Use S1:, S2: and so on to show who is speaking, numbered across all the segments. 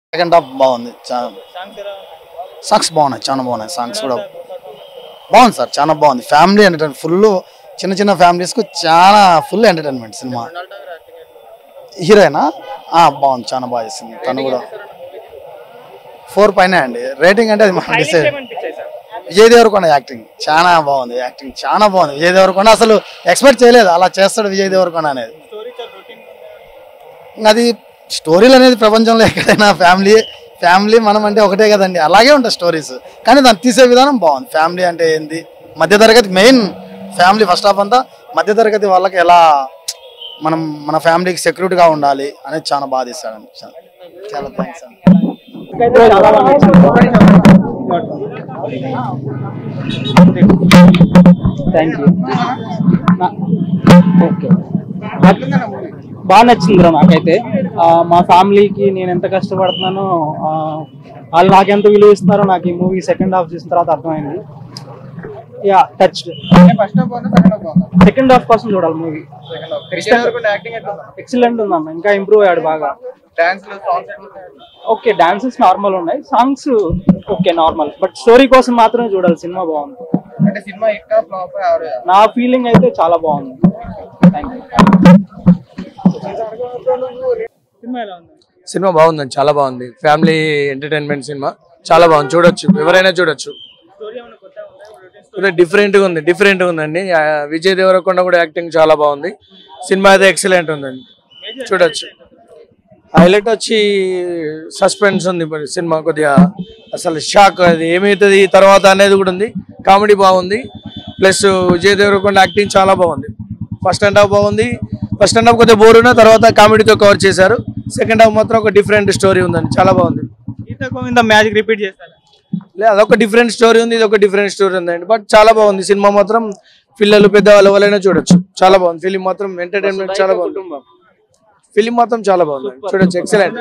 S1: second half బాగుంది చాలా songs బాగున్నాయి చాలా బాగున్నాయి సాంగ్స్ కూడా బాగుంది సార్ చాలా బాగుంది ఫ్యామిలీ ఎంటర్టైన్మెంట్ ఫుల్ చిన్న చిన్న ఫ్యామిలీస్కు చాలా ఫుల్ ఎంటర్టైన్మెంట్ సినిమా హీరోయినా ఆ, బాగుంది చాలా బాగా చేసింది తను కూడా ఫోర్ పైన అండి రేటింగ్ అంటే అది మనం డిసైడ్ విజయ్ దేవరకొండ యాక్టింగ్ చాలా బాగుంది యాక్టింగ్ చాలా బాగుంది విజయ్ దేవరకొండ అసలు ఎక్స్పెక్ట్ చేయలేదు అలా చేస్తాడు విజయ్ దేవరకొండ అనేది ఇంకా అది స్టోరీలు అనేది ప్రపంచంలో ఎక్కడైనా ఫ్యామిలీ ఫ్యామిలీ మనం అంటే ఒకటే కదండి అలాగే ఉంటాయి స్టోరీస్ కానీ దాన్ని తీసే విధానం బాగుంది ఫ్యామిలీ అంటే ఏంది మధ్యతరగతి మెయిన్ ఫ్యామిలీ ఫస్ట్ ఆఫ్ అంతా మధ్యతరగతి వాళ్ళకి ఎలా మనం మన ఫ్యామిలీకి సెక్యూరిటీగా ఉండాలి అనేది చాలా బాగా తీస్తాడండి చాలా చాలా థ్యాంక్స్ అండి
S2: థ్యాంక్ యూ ఓకే బాగా నచ్చింది బ్రో నాకైతే ఆ, మా ఫ్యామిలీకి నేను ఎంత కష్టపడుతున్నానో ఆ, వాళ్ళు నాకెంత విలువ ఇస్తున్నారో నాకు ఈ మూవీ సెకండ్ హాఫ్ చూసిన తర్వాత అర్థమైంది యా టచ్ సెకండ్ హాఫ్ కోసం చూడాలి మూవీ ఎక్సలెంట్ ఉందన్న ఇంకా ఇంప్రూవ్ అయ్యాడు బాగా ఓకే డాన్సెస్ నార్మల్ ఉన్నాయి songs okay normal but story కోసం మాత్రమే చూడాలి సినిమా బాగుంది
S3: అంటే సినిమా ఎక్క ఫ్లాప్
S2: నా ఫీలింగ్ అయితే చాలా బాగుంది థ్యాంక్ యూ సినిమా ఎలా ఉంది
S4: సినిమా బాగుందండి చాలా బాగుంది ఫ్యామిలీ ఎంటర్టైన్మెంట్ సినిమా చాలా బాగుంది చూడొచ్చు ఎవరైనా చూడొచ్చు డిఫరెంట్ గా ఉంది డిఫరెంట్ గా ఉందండి ఆ, విజయ్ దేవరకొండ కూడా యాక్టింగ్ చాలా బాగుంది సినిమా అయితే ఎక్సలెంట్ ఉందండి చూడొచ్చు హైలైట్ వచ్చి సస్పెన్స్ ఉంది మరి సినిమా కొద్దిగా అసలు షాక్ అది ఏమవుతుంది తర్వాత అనేది కూడా ఉంది కామెడీ బాగుంది ప్లస్ విజయ్ దేవరకొండ యాక్టింగ్ చాలా బాగుంది ఫస్ట్ అండ్ హాఫ్ బాగుంది ఫస్ట్ అండ్ హాఫ్ కొద్దిగా బోర్ ఉన్న తర్వాత కామెడీతో కవర్ చేశారు సెకండ్ హాఫ్ మాత్రం ఒక డిఫరెంట్ స్టోరీ ఉందండి చాలా బాగుంది
S2: గీత గోవింద మ్యాజిక్ రిపీట్ చేస్తారు
S4: లేదు అదొక డిఫరెంట్ స్టోరీ ఉంది ఇది ఒక డిఫరెంట్ స్టోరీ ఉందండి బట్ చాలా బాగుంది సినిమా మాత్రం పిల్లలు పెద్దవాళ్ళ వాళ్ళైనా చూడొచ్చు చాలా బాగుంది ఫిలిం మాత్రం ఎంటర్టైన్మెంట్ చాలా బాగుంది ఫిలిం మాత్రం చాలా బాగుంది చూడొచ్చు ఎక్సలెంట్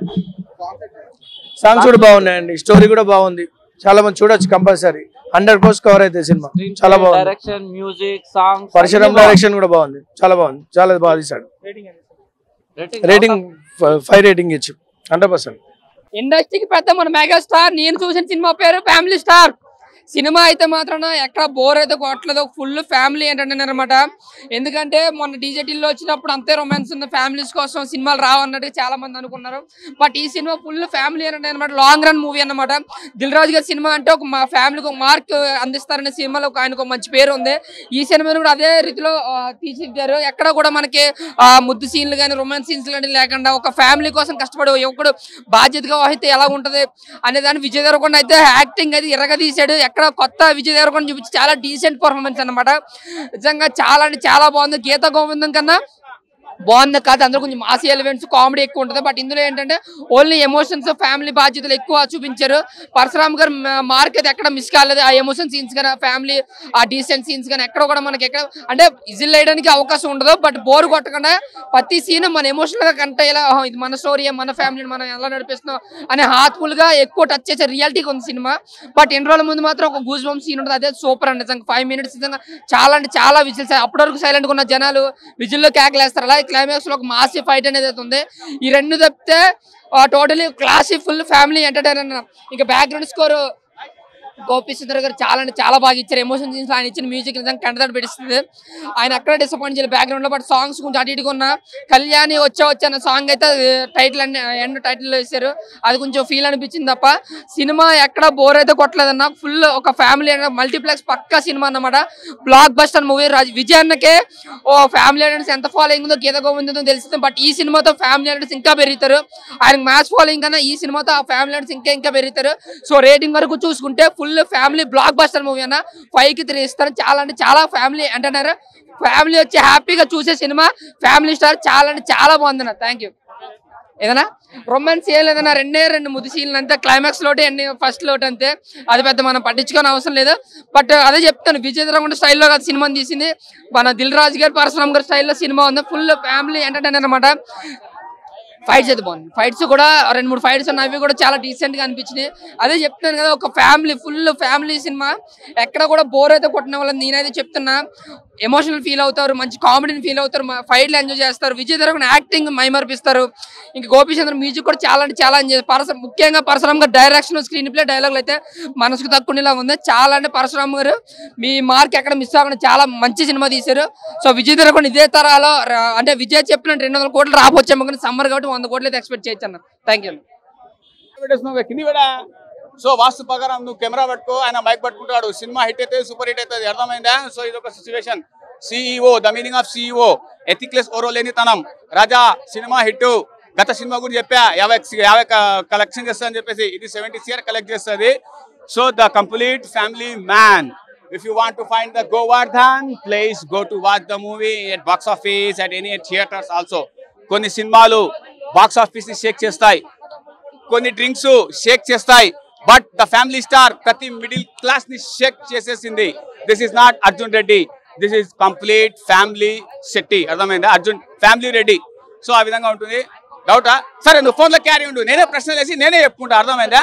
S4: సాంగ్స్ కూడా బాగున్నాయండి స్టోరీ కూడా బాగుంది చాలా మంది చూడొచ్చు కంపల్సరీ హండ్రెడ్ పర్సెంట్ కవర్ అయితే సినిమా చాలా బాగుంది
S2: direction music songs
S4: Parasuram direction కూడా బాగుంది చాలా బాగుంది చాలా బాగా తీశాడు రేటింగ్ ఫైవ్ రేటింగ్ ఇచ్చు హండ్రెడ్ పర్సెంట్
S5: ఇండస్ట్రీకి పెద్ద మన మెగాస్టార్ నేను చూసిన సినిమా పేరు ఫ్యామిలీ స్టార్ సినిమా అయితే మాత్రం ఎక్కడ బోర్ అయితే కొట్టలేదు ఫుల్ ఫ్యామిలీ ఏంటంటే అనమాట ఎందుకంటే మొన్న డీజేటీలో వచ్చినప్పుడు అంతే రొమాన్స్ ఉన్న ఫ్యామిలీస్ కోసం సినిమాలు రావన్నట్టు చాలా మంది అనుకున్నారు బట్ ఈ సినిమా ఫుల్ ఫ్యామిలీ ఏంటంటే అనమాట లాంగ్ రన్ మూవీ అన్నమాట దిల్ రాజు గారి సినిమా అంటే ఒక మా ఫ్యామిలీకి ఒక మార్క్ అందిస్తారనే సినిమాలో ఒక ఆయనకు ఒక మంచి పేరు ఉంది ఈ సినిమాను కూడా అదే రీతిలో ఆ, తీర్చిదిద్దారు ఎక్కడ కూడా మనకి ఆ, ముద్దు సీన్లు కానీ రొమాన్స్ సీన్స్ కానీ లేకుండా ఒక ఫ్యామిలీ కోసం కష్టపడే యువకుడు బాధ్యతగా వహిస్తే ఎలా ఉంటది అనే దాన్ని విజయ్ దేవరకొండ అయితే యాక్టింగ్ అయితే ఎర్రగా తీశాడు ఎక్కడ కొత్త విజయ్ దేవరకొండ చూపించి చాలా డీసెంట్ పర్ఫార్మెన్స్ అన్నమాట నిజంగా చాలా అంటే చాలా బాగుంది గీత గోవిందం కన్నా బాగుంది కాదు అందులో కొంచెం మాసి ఎలిమెంట్స్ కామెడీ ఎక్కువ ఉంటుంది బట్ ఇందులో ఏంటంటే ఓన్లీ ఎమోషన్స్ ఫ్యామిలీ బాధ్యతలు ఎక్కువ చూపించారు పరశురామ్ గారు మార్క్ అయితే ఎక్కడ మిస్ కాలేదు ఆ ఎమోషన్ సీన్స్ కానీ ఫ్యామిలీ ఆ డీసెంట్ సీన్స్ కానీ ఎక్కడ కూడా మనకి ఎక్కడ అంటే ఇజిల్ వేయడానికి అవకాశం ఉండదు బట్ బోర్ కొట్టకుండా ప్రతి సీన్ మన ఎమోషనల్ గా కంటే ఇలా "ఆహా, ఇది మన స్టోరీ మన ఫ్యామిలీని మనం ఎలా నడిపిస్తున్నాం అనే హార్ట్ఫుల్ గా ఎక్కువ టచ్ చేసే రియాలిటీకి ఉంది సినిమా బట్ ఎన్ని రోజుల ముందు మాత్రం ఒక గూజ్ బంప్ సీన్ ఉంటుంది అదే సూపర్ అండి నిజంగా ఫైవ్ మినిట్స్ నిజంగా చాలా అంటే చాలా విజిల్స్ అప్పటి వరకు సైలెంట్ గా ఉన్న జనాలు విజిల్లో కేకలేస్తారు అలా క్లైమాక్స్ లో ఒక మాసి ఫైట్ అనేది అయితే ఉంది ఈ రెండు తప్పితే totally classy full family entertainer ఇంకా బ్యాక్గ్రౌండ్ స్కోర్ గోపి సుందర్ గారు చాలా అంటే చాలా బాగా ఇచ్చారు ఎమోషన్ సీన్స్ ఆయన ఇచ్చిన మ్యూజిక్ నిజంగా కంటదాడు పెట్టిస్తుంది ఆయన అక్కడ డిసప్పాయింట్ చేయాలి బ్యాక్గ్రౌండ్ లో బట్ సాంగ్స్ కొంచెం అటు ఇటుగా ఉన్న కళ్యాణి వచ్చా వచ్చా అన్న సాంగ్ అయితే టైటిల్ అన్ని ఎండ్ టైటిల్ లో వేసారు అది కొంచెం ఫీల్ అనిపించింది తప్ప సినిమా ఎక్కడ బోర్ అయితే కొట్టలేదన్న ఫుల్ ఒక ఫ్యామిలీ మల్టీప్లెక్స్ పక్కా సినిమా అన్నమాట బ్లాక్ బస్టర్ మూవీ విజయ్ అన్నకే ఓ ఫ్యామిలీ ఆడియన్స్ ఎంత ఫాలోయింగ్ ఉందో గీత గోవిందో తెలిసింది బట్ ఈ సినిమాతో ఫ్యామిలీ ఆడియన్స్ ఇంకా పెరుగుతారు ఆయన మ్యాచ్ ఫాలోయింగ్ కన్నా ఈ సినిమాతో ఆ ఫ్యామిలీ ఆడియన్స్ ఇంకా ఇంకా పెరుగుతారు సో రేటింగ్ వరకు చూసుకుంటే full family blockbuster movie అన్న ఫైవ్ కి త్రీ ఇస్తారు చాలా అంటే చాలా ఫ్యామిలీ అంటున్నారు ఫ్యామిలీ వచ్చి హ్యాపీగా చూసే సినిమా ఫ్యామిలీ స్టార్ చాలా అంటే చాలా బాగుంది థ్యాంక్ యూ ఏదైనా రొమాన్స్ ఏం లేదన్నా రెండే రెండు ముద్దు సీన్లు అంతే క్లైమాక్స్ లోటే అన్ని ఫస్ట్ లోటు అంతే అది పెద్ద మనం పట్టించుకోని అవసరం లేదు బట్ అదే చెప్తాను విజయ్ దేవరకొండ స్టైల్లో కాదు సినిమాని తీసింది మన దిల్ రాజు గారు పరశురామ్ గారి స్టైల్లో సినిమా ఉంది ఫుల్ ఫ్యామిలీ ఎంటర్టైనర్ అనమాట ఫైట్స్ అయితే బాగుంది ఫైట్స్ కూడా రెండు మూడు ఫైట్స్ ఉన్నాయి అవి కూడా చాలా డీసెంట్ గా అనిపించినాయి అదే చెప్తాను కదా ఒక ఫ్యామిలీ ఫుల్ ఫ్యామిలీ సినిమా ఎక్కడ కూడా బోర్ అయితే కొట్టిన వాళ్ళని నేనైతే చెప్తున్నా ఎమోషనల్ ఫీల్ అవుతారు మంచి కామెడీని ఫీల్ అవుతారు ఫైట్లు ఎంజాయ్ చేస్తారు విజయ్ దేవరకొండ యాక్టింగ్ మైమర్పిస్తారు ఇంకా గోపీచంద్ర మ్యూజిక్ కూడా చాలా అంటే చాలా ఎంజాయ్ పరశు ముఖ్యంగా పరశురామ్ గారు డైరెక్షన్ స్క్రీన్ ప్లే డైలాగులు అయితే మనసుకు తక్కువలాగా ఉంది చాలా అంటే పరశురామ్ గారు మీ మార్క్ ఎక్కడ మిస్ అవ్వకుండా చాలా మంచి సినిమా తీశారు సో విజయ్ దేవరకొండ ఇదే తరాలో రా- అంటే విజయ్ చెప్పినట్టు రెండు వందల కోట్లు రాబోచ్చాము కానీ సమ్మర్ కాబట్టి వంద కోట్లు అయితే ఎక్స్పెక్ట్ చేయొచ్చు అన్న థ్యాంక్ యూ
S6: పెట్టేస్తున్నావు కింది కూడా సో వాస్తు ప్రకారం నువ్వు కెమెరా పట్టుకో ఆయన మైక్ పట్టుకుంటాడు సినిమా హిట్ అయితే సూపర్ హిట్ అవుతుంది అర్థమైందా సో ఇది ఒక situation CEO the meaning of CEO ethicless ఓరో లేనితనం రాజా సినిమా హిట్ గత సినిమా గురించి చెప్పా యాభై యాభై కలెక్షన్ చేస్తా అని చెప్పేసి ఇది సెవెంటీ సిఆర్ కలెక్ట్ చేస్తుంది so the complete family man if you want to find the Govardhan place go to watch the movie at box office at any theatres also కొన్ని సినిమాలు బాక్స్ ఆఫీస్ ని షేక్ చేస్తాయి కొన్ని డ్రింక్స్ షేక్ చేస్తాయి but the family star ప్రతి middle class ని shake చేసేసింది this is not Arjun Reddy this is complete family Shetty అర్థమైందా అర్జున్ ఫ్యామిలీ రెడ్డి సో ఆ విధంగా ఉంటుంది డౌటా సరే నువ్వు ఫోన్లో క్యారీ ఉండు నేనే ప్రశ్నలు వేసి నేనే చెప్పుకుంటా అర్థమైందా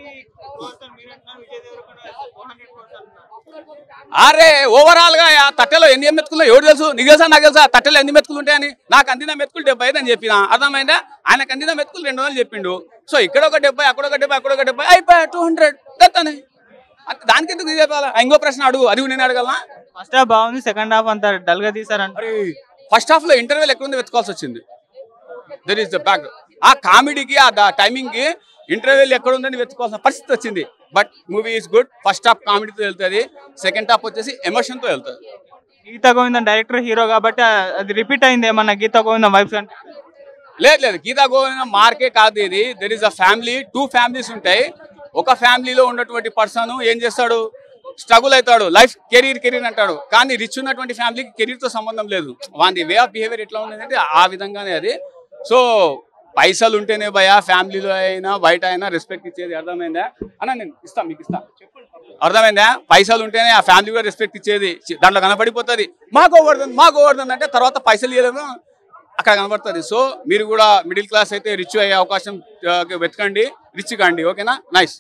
S6: అరే ఓవరాల్ గా ఆ తట్టెలో ఎన్ని మెతుకులు ఎవరు తెలుసు నీకు తెలుసా నాకు తెలుసా తట్టెలో ఎన్ని మెతుకులు ఉంటాయని నాకు అందిన మెతుకులు డెబ్బై ఐదు అని చెప్పిన అర్థమైందా ఆయనకు అందిన మెతుకులు రెండు వందలు చెప్పిండు సో ఇక్కడ ఒక డెబ్బై అక్కడ ఒక డెబ్బై అక్కడ ఒక డెబ్బై అయిపోయా టూ హండ్రెడ్ దత్తనే దానికి ఎందుకు ఇది చెప్పాలా ఇంకో ప్రశ్న అడుగు అది కూడా నేను అడగలనా
S2: ఫస్ట్ హాఫ్ బాగుంది సెకండ్ హాఫ్ అంతా డల్ గా తీసారంట
S6: అరే ఫస్ట్ హాఫ్ లో ఇంటర్వెల్ ఎక్కడ ఉంది వెతుకోవాల్సి వచ్చింది దట్ ఈస్ ద బ్యాక్ ఆ కామెడీకి ఆ టైమింగ్ కి ఇంటర్వెల్ ఎక్కడ ఉందని వెతుకోవాల్సిన పరిస్థితి వచ్చింది but movie is good first half కామెడీతో వెళ్తుంది సెకండ్ హాఫ్ వచ్చేసి ఎమోషన్ తో వెళ్తుంది
S2: గీతా గోవిందం డైరెక్టర్ హీరో కాబట్టి ఆ- అది రిపీట్ అయింది ఏమన్నా గీతా గోవిందం వైఫ్ అంటే
S6: లేదు లేదు గీతా గోవిందం మార్కే కాదు ఇది there is a family two families ఉంటాయి ఒక ఫ్యామిలీలో ఉన్నటువంటి పర్సన్ ఏం చేస్తాడు స్ట్రగుల్ అవుతాడు లైఫ్ కెరీర్ కెరీర్ అంటాడు కానీ రిచ్ ఉన్నటువంటి ఫ్యామిలీకి కెరీర్ తో సంబంధం లేదు వాని వే ఆఫ్ బిహేవియర్ ఎట్లా ఉండేదంటే ఆ విధంగానే అది సో పైసలు ఉంటేనే భయ ఫ్యామిలీలో అయినా బయట అయినా రెస్పెక్ట్ ఇచ్చేది అర్థమైందా అన్న నేను ఇస్తా మీకు ఇస్తా అర్థమైందా పైసలు ఉంటేనే ఆ ఫ్యామిలీ కూడా రెస్పెక్ట్ ఇచ్చేది చి- దాంట్లో కనపడిపోతుంది మా గోవర్ధన్ మా గోవర్ధన్ అంటే తర్వాత పైసలు ఇవ్వలేము అక్కడ కనబడుతుంది సో మీరు కూడా మిడిల్ క్లాస్ అయితే రిచ్ అయ్యే అవకాశం ఆ, వెతకండి రిచ్ కాండి ఓకేనా nice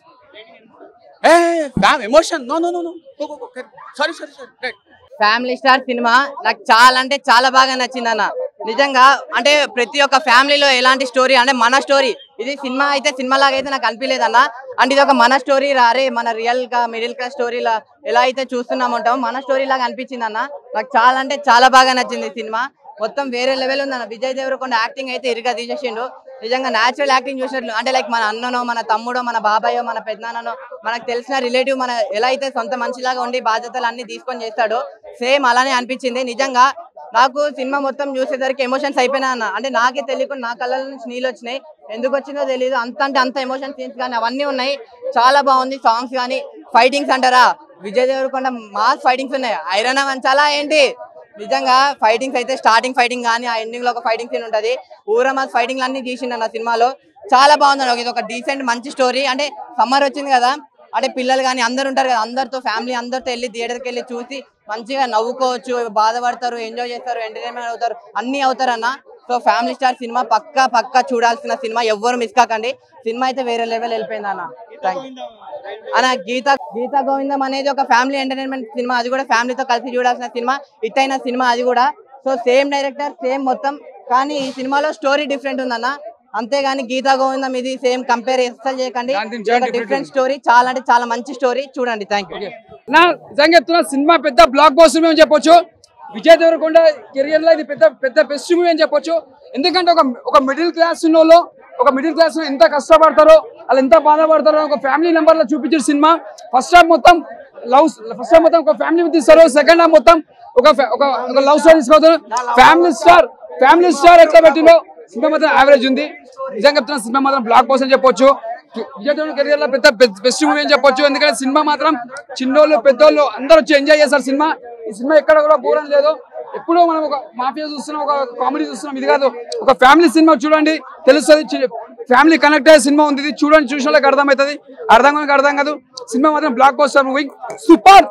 S6: a fam emotion no no no no sorry sorry sorry
S7: family star cinema నాకు చాలా అంటే చాలా బాగా నచ్చింది అన్న నిజంగా అంటే ప్రతి ఒక్క ఫ్యామిలీలో ఎలాంటి స్టోరీ అంటే మన స్టోరీ ఇది సినిమా అయితే సినిమా లాగా అయితే నాకు అనిపించలేదు అన్న అంటే ఇది ఒక మన స్టోరీ రారే మన రియల్ గా మిడిల్ క్లాస్ స్టోరీలా ఎలా అయితే చూస్తున్నాం ఉంటామో మన స్టోరీ లాగా అనిపించింది అన్న నాకు చాలా అంటే చాలా బాగా నచ్చింది ఈ సినిమా మొత్తం వేరే లెవెల్ ఉంది అన్న విజయ్ దేవరకొండ యాక్టింగ్ అయితే ఇరుగా తీసేసిండు నిజంగా న్యాచురల్ యాక్టింగ్ చూసినట్లు అంటే లైక్ మన అన్ననో మన తమ్ముడో మన బాబాయో మన పెద్దనాన్ననో మనకు తెలిసిన రిలేటివ్ మన ఎలా అయితే సొంత మనిషిలాగా ఉండి బాధ్యతలు అన్ని తీసుకొని చేస్తాడో సేమ్ అలానే అనిపించింది నిజంగా నాకు సినిమా మొత్తం చూసేసరికి ఎమోషన్స్ అయిపోయినా అన్న అంటే నాకే తెలియకుండా నా కళ్ళ నుంచి నీళ్ళు వచ్చినాయి ఎందుకు వచ్చిందో తెలియదు అంత అంటే అంత ఎమోషన్ సీన్స్ కానీ అవన్నీ ఉన్నాయి చాలా బాగుంది సాంగ్స్ కానీ ఫైటింగ్స్ అంటారా విజయ్ దేవరకొండ మాస్ ఫైటింగ్స్ ఉన్నాయి ఐరన్ వంచాలా ఏంటి నిజంగా ఫైటింగ్స్ అయితే స్టార్టింగ్ ఫైటింగ్ కానీ ఆ ఎండింగ్ లో ఒక ఫైటింగ్ సీన్ ఉంటది ఊరమాస్ ఫైటింగ్ అన్ని తీసిండు అన్న సినిమాలో చాలా బాగుంది ఇది ఒక డీసెంట్ మంచి స్టోరీ అంటే సమ్మర్ వచ్చింది కదా అంటే పిల్లలు కానీ అందరు ఉంటారు కదా అందరితో ఫ్యామిలీ అందరితో వెళ్ళి థియేటర్కి వెళ్ళి చూసి మంచిగా నవ్వుకోవచ్చు బాధపడతారు ఎంజాయ్ చేస్తారు ఎంటర్టైన్మెంట్ అవుతారు అన్ని అవుతారు అన్న సో ఫ్యామిలీ స్టార్ సినిమా పక్కా పక్కా చూడాల్సిన సినిమా ఎవ్వరు మిస్ కాకండి సినిమా అయితే వేరే లెవెల్ వెళ్ళిపోయింది అన్న థ్యాంక్ యూ అన్న గీత గీతా గోవిందం అనేది ఒక ఫ్యామిలీ ఎంటర్టైన్మెంట్ సినిమా అది కూడా ఫ్యామిలీతో కలిసి చూడాల్సిన సినిమా హిట్ అయిన సినిమా అది కూడా సో సేమ్ డైరెక్టర్ సేమ్ మొత్తం కానీ ఈ సినిమాలో స్టోరీ డిఫరెంట్ ఉందన్న అంతేగాని గీతా గోవిందం ఇది సేమ్ కంపేర్ అస్సలు చేయకండి డిఫరెంట్ స్టోరీ చాలా అంటే చాలా మంచి స్టోరీ చూడండి థ్యాంక్ యూ
S8: నా నిజంగా చెప్తున్నా సినిమా పెద్ద బ్లాక్ బాస్టర్ అని చెప్పొచ్చు విజయ్ దేవరకొండ కెరియర్ లో ఇది పెద్ద పెద్ద బెస్ట్ మూవీ అని చెప్పొచ్చు ఎందుకంటే ఒక ఒక మిడిల్ క్లాస్ ఉన్నోళ్ళు ఒక మిడిల్ క్లాస్ ఎంత కష్టపడతారో వాళ్ళు ఎంత బాధపడతారో ఒక ఫ్యామిలీ నెంబర్ లో చూపించిన సినిమా ఫస్ట్ హాఫ్ మొత్తం లవ్ ఫస్ట్ హాఫ్ మొత్తం ఒక ఫ్యామిలీ తీస్తారు సెకండ్ హాఫ్ మొత్తం ఒక fa- ఒక ఒక లవ్ స్టోరీ తీసుకొస్తారు ఫ్యామిలీ స్టార్ ఫ్యామిలీ స్టార్ ఎట్లా పెట్టిలో సినిమా మాత్రం యావరేజ్ ఉంది నిజంగా చెప్తున్నా సినిమా మాత్రం బ్లాక్ బాస్ అని చెప్పొచ్చు విజయ్ దేవరకొండ కెరియర్ లో పెద్ద బెస్ట్ మూవీ అని చెప్పొచ్చు ఎందుకంటే సినిమా మాత్రం చిన్నోళ్ళు పెద్దోళ్ళు అందరూ వచ్చి ఎంజాయ్ చేస్తారు సినిమా ఈ సినిమా ఎక్కడ కూడా బోర్ అని లేదు ఎప్పుడో మనం ఒక మాఫియా చూస్తున్నాం ఒక కామెడీ చూస్తున్నాం ఇది కాదు ఒక ఫ్యామిలీ సినిమా చూడండి తెలుస్తుంది ఫ్యామిలీ కనెక్ట్ అయ్యే సినిమా ఉంది ఇది చూడండి చూసిన వాళ్ళకి అర్థమవుతుంది అర్థం కానికి అర్థం కాదు సినిమా మాత్రం బ్లాక్ బస్టర్ మూవీ సూపర్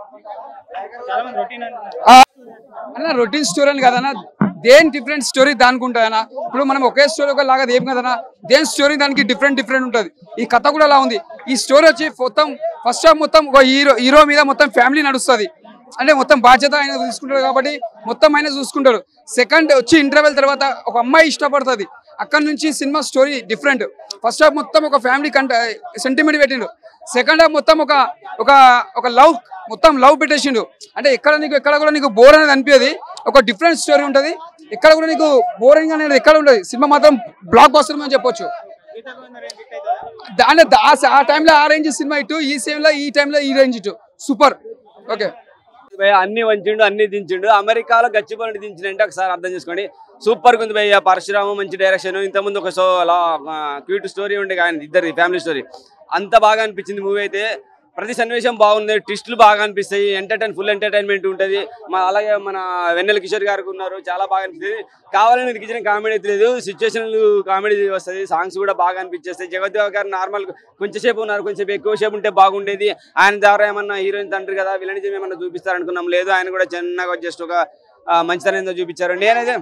S8: అన్న రొటీన్ స్టోరీ అని కదన్నా దేని డిఫరెంట్ స్టోరీ దానికి ఉంటుందన్నా ఇప్పుడు మనం ఒకే స్టోరీ ఒక లాగా ఏం కదన్నా దేని స్టోరీ దానికి డిఫరెంట్ డిఫరెంట్ ఉంటుంది ఈ కథ కూడా అలా ఉంది ఈ స్టోరీ వచ్చి మొత్తం ఫస్ట్ హాఫ్ మొత్తం ఒక హీరో హీరో మీద మొత్తం ఫ్యామిలీ నడుస్తుంది అంటే మొత్తం బాధ్యత ఆయన తీసుకుంటాడు కాబట్టి మొత్తం ఆయన చూసుకుంటాడు సెకండ్ వచ్చి ఇంటర్వెల్ తర్వాత ఒక అమ్మాయి ఇష్టపడుతుంది అక్కడ నుంచి cinema story different first half మొత్తం ఒక ఫ్యామిలీ కంట సెంటిమెంట్ పెట్టిండు సెకండ్ హాఫ్ మొత్తం ఒక ఒక ఒక లవ్ మొత్తం లవ్ పెట్టేసిండు అంటే ఎక్కడ నీకు ఎక్కడ కూడా నీకు బోర్ అనేది అనిపించదు ఒక డిఫరెంట్ స్టోరీ ఉంటుంది ఎక్కడ కూడా నీకు బోరింగ్ అనేది ఎక్కడ ఉండదు సినిమా మాత్రం బ్లాక్ బస్టర్ అని చెప్పొచ్చు దాని దా- ఆ టైంలో ఆ రేంజ్ సినిమా ఇటు ఈ సేమ్ లో ఈ టైంలో ఈ రేంజ్ ఇటు సూపర్ ఓకే
S9: భయ్య అన్ని వంచిండు అన్ని దించిండు అమెరికాలో గచ్చిబౌలి దించినంటే ఒకసారి అర్థం చేసుకోండి సూపర్ ఉంది భయ్య పరశురామ మంచి డైరెక్షన్ ఇంతకుముందు ఒక సో క్యూట్ స్టోరీ ఉండే ఆయన ఇద్దరి ఫ్యామిలీ స్టోరీ అంత బాగా అనిపించింది మూవీ అయితే ప్రతి సన్నివేశం బాగుంది ట్విస్టులు బాగా అనిపిస్తాయి ఎంటర్టైన్ ఫుల్ ఎంటర్టైన్మెంట్ ఉంటుంది మా అలాగే మన వెన్నెల కిషోర్ గారికి ఉన్నారు చాలా బాగా అనిపిస్తుంది కావాలని దిగించిన కామెడీ అయితే లేదు సిచ్యువేషన్లు కామెడీ వస్తుంది సాంగ్స్ కూడా బాగా అనిపించేస్తాయి జగద్దేవ్ గారు నార్మల్ కొంచెంసేపు ఉన్నారు కొంచెం ఎక్కువసేపు ఉంటే బాగుండేది ఆయన ద్వారా ఏమన్నా హీరోయిన్ తండ్రి కదా విలనిజం ఏమన్నా చూపిస్తారు అనుకున్నాం లేదు ఆయన కూడా చిన్నగా జస్ట్ ఒక ఆ, మంచితనం ఏందో చూపించారు నేనైతే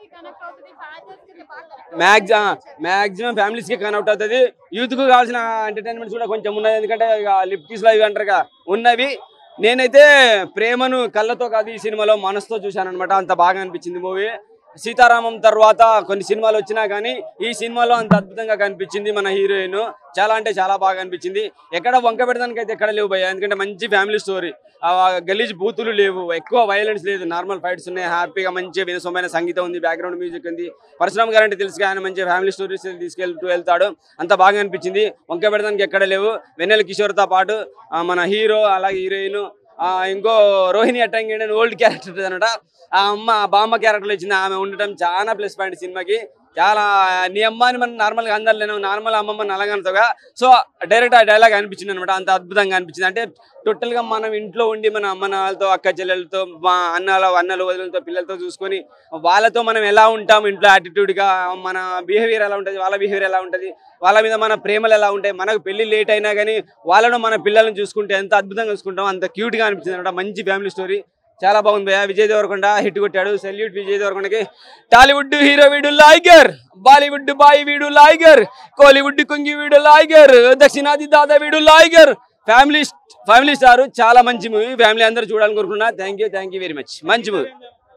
S9: మ్యాక్సిమం మ్యాక్సిమం ఫ్యామిలీస్ కి కనెక్ట్ అవుతుంది యూత్ కు కావాల్సిన ఎంటర్టైన్మెంట్స్ కూడా కొంచెం ఉన్నది ఎందుకంటే లిప్టీస్ లో ఇవి అంటారు కదా, ఉన్నవి నేనైతే ప్రేమను కళ్ళతో కాదు ఈ సినిమాలో మనసుతో చూశాను అనమాట అంత బాగా అనిపించింది మూవీ సీతారామం తర్వాత కొన్ని సినిమాలు వచ్చినా కానీ ఈ సినిమాలో అంత అద్భుతంగా కనిపించింది మన హీరోయిన్ చాలా అంటే చాలా బాగా అనిపించింది ఎక్కడ వంక పెడదానికి అయితే ఎక్కడ లేవు భయ్య ఎందుకంటే మంచి ఫ్యామిలీ స్టోరీ గలీజ్ బూతులు లేవు ఎక్కువ వైలెన్స్ లేదు నార్మల్ ఫైట్స్ ఉన్నాయి హ్యాపీగా మంచి వినసొమైన సంగీతం ఉంది బ్యాక్గ్రౌండ్ మ్యూజిక్ ఉంది పరశురామ్ గారు అంటే తెలుసు ఆయన మంచి ఫ్యామిలీ స్టోరీస్ తీసుకెళ్తూ వెళ్తాడు అంత బాగా అనిపించింది వంక పెడదానికి ఎక్కడ లేవు వెన్నెల కిషోర్తో పాటు ఆ, మన హీరో అలాగే హీరోయిన్ ఇంకో రోహిణి అట్టంగి అని ఓల్డ్ క్యారెక్టర్ అనమాట ఆ అమ్మ ఆ బామ్మ క్యారెక్టర్ వచ్చింది ఆమె ఉండటం చాలా ప్లస్ పాయింట్ సినిమాకి చాలా నీ అమ్మ అని మనం నార్మల్గా అందలేను నార్మల్ అమ్మమ్మ నలగంతగా సో డైరెక్ట్ ఆ డైలాగ్ అనిపించింది అనమాట అంత అద్భుతంగా అనిపించింది అంటే టోటల్ గా మనం ఇంట్లో ఉండి మన అమ్మ నాన్నలతో అక్క చెల్లెలతో మా అన్నల అన్నల వదిలతో పిల్లలతో చూసుకొని వాళ్ళతో మనం ఎలా ఉంటాం ఇంట్లో యాటిట్యూడ్ గా మన బిహేవియర్ ఎలా ఉంటుంది వాళ్ళ బిహేవియర్ ఎలా ఉంటుంది వాళ్ళ మీద మన ప్రేమలు ఎలా ఉంటాయి మనకు పెళ్లి లేట్ అయినా కానీ వాళ్ళను మన పిల్లల్ని చూసుకుంటే ఎంత అద్భుతంగా చూసుకుంటాం అంత క్యూట్ గా అనిపించింది అనమాట మంచి ఫ్యామిలీ స్టోరీ చాలా బాగుంది భయ్య విజయ్ దేవరకొండ హిట్ కొట్టాడు సెల్యూట్ విజయ్ దేవరకొండకి టాలీవుడ్ హీరో వీడు లైగర్ బాలీవుడ్ బాయ్ వీడు లైగర్ కోలీవుడ్ కుంగి వీడు లైగర్ దక్షిణాది దాదా వీడు లైగర్ ఫ్యామిలీ ఫ్యామిలీ స్టార్ చాలా మంచి మూవీ ఫ్యామిలీ అందరూ చూడాలని కోరుకున్నా thank you thank you very much మంచి మూవీ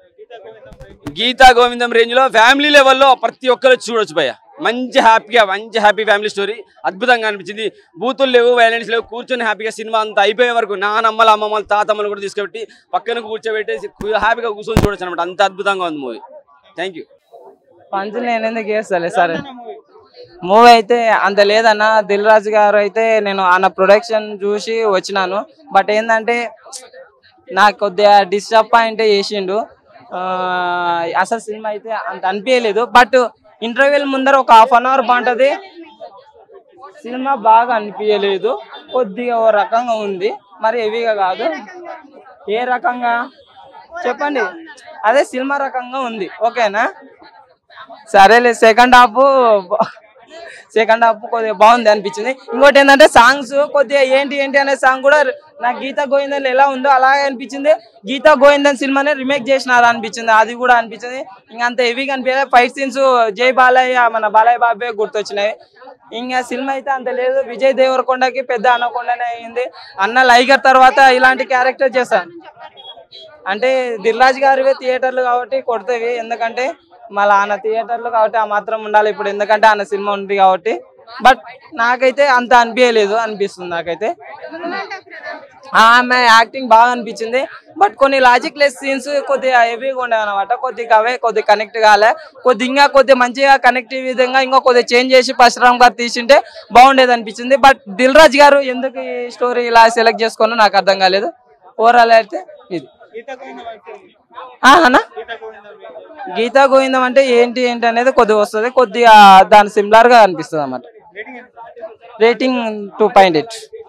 S9: గీతా గోవిందం రేంజ్ లో ఫ్యామిలీ లెవెల్లో ప్రతి ఒక్కరు చూడొచ్చు భయ్య మంచి హ్యాపీగా మంచి హ్యాపీ ఫ్యామిలీ స్టోరీ అద్భుతంగా అనిపించింది బూతులు లేవు వైలెన్స్ లేవు కూర్చొని హ్యాపీగా సినిమా అంతా అయిపోయే వరకు నానమ్మల అమ్మమ్మలు తాతమ్మలు కూడా తీసుకుపెట్టి పక్కన కూర్చోబెట్టేసి కు- హ్యాపీగా కూర్చొని చూడొచ్చు అనమాట అంత అద్భుతంగా ఉంది మూవీ థ్యాంక్ యూ
S10: పంచులు నేను ఎందుకు వేస్తాలే సరే మూవీ అయితే అంత లేదన్న దిల్ రాజు గారు అయితే నేను ఆయన ప్రొడక్షన్ చూసి వచ్చినాను బట్ ఏంటంటే నాకు కొద్దిగా డిసప్పాయింట్ చేసిండు ఆ, అసలు సినిమా అయితే అంత అనిపించలేదు బట్ ఇంటర్వ్యూల ముందర ఒక హాఫ్ అన్ అవర్ బాగుంటది సినిమా బాగా అనిపించలేదు కొద్దిగా ఓ రకంగా ఉంది మరి హెవీగా కాదు ఏ రకంగా చెప్పండి అదే సినిమా రకంగా ఉంది ఓకేనా సరేలే సెకండ్ హాఫ్ సెకండ్ హాఫ్ కొద్దిగా బాగుంది అనిపించింది ఇంకోటి ఏంటంటే సాంగ్స్ కొద్దిగా ఏంటి ఏంటి అనే సాంగ్ కూడా నాకు గీతా గోవిందన్ ఎలా ఉందో అలాగే అనిపించింది గీతా గోవిందన్ సినిమానే రిమేక్ చేసినారు అనిపించింది అది కూడా అనిపించింది ఇంకా అంత హెవీగా అనిపించలేదు ఫైట్ సీన్స్ జై బాలయ్య మన బాలయ్య బాబే గుర్తొచ్చినాయి ఇంకా సినిమా అయితే అంత లేదు విజయ్ దేవరకొండకి పెద్ద అనకొండనే అయింది అన్న లైగర్ తర్వాత ఇలాంటి క్యారెక్టర్ చేశాను అంటే దిల్రాజ్ గారివే థియేటర్లు కాబట్టి కొడతావి ఎందుకంటే మళ్ళీ ఆయన థియేటర్లు కాబట్టి ఆ మాత్రం ఉండాలి ఇప్పుడు ఎందుకంటే ఆయన సినిమా ఉంది కాబట్టి బట్ నాకైతే అంత అనిపించలేదు అనిపిస్తుంది నాకైతే ఆమె యాక్టింగ్ బాగా అనిపించింది బట్ కొన్ని లాజిక్ లెస్ సీన్స్ కొద్దిగా హెవీగా ఉండేవి అనమాట కొద్దిగా అవే కొద్దిగా కనెక్ట్ కాలే కొద్ది ఇంకా కొద్దిగా మంచిగా కనెక్ట్ విధంగా ఇంకా కొద్దిగా చేంజ్ చేసి పరశురామ్ గారు తీసింటే బాగుండేది అనిపించింది బట్ దిల్ రాజ్ గారు ఎందుకు ఈ స్టోరీ ఇలా సెలెక్ట్ చేసుకున్నా నాకు అర్థం కాలేదు ఓవరాల్ అయితే ఇది ఆ, అన్న గీతా గోవిందం అంటే ఏంటి ఏంటి అనేది కొద్దిగా వస్తుంది కొద్దిగా దాని సిమిలర్ గా అనిపిస్తుంది అన్నమాట రేటింగ్ టూ పాయింట్ ఎయిట్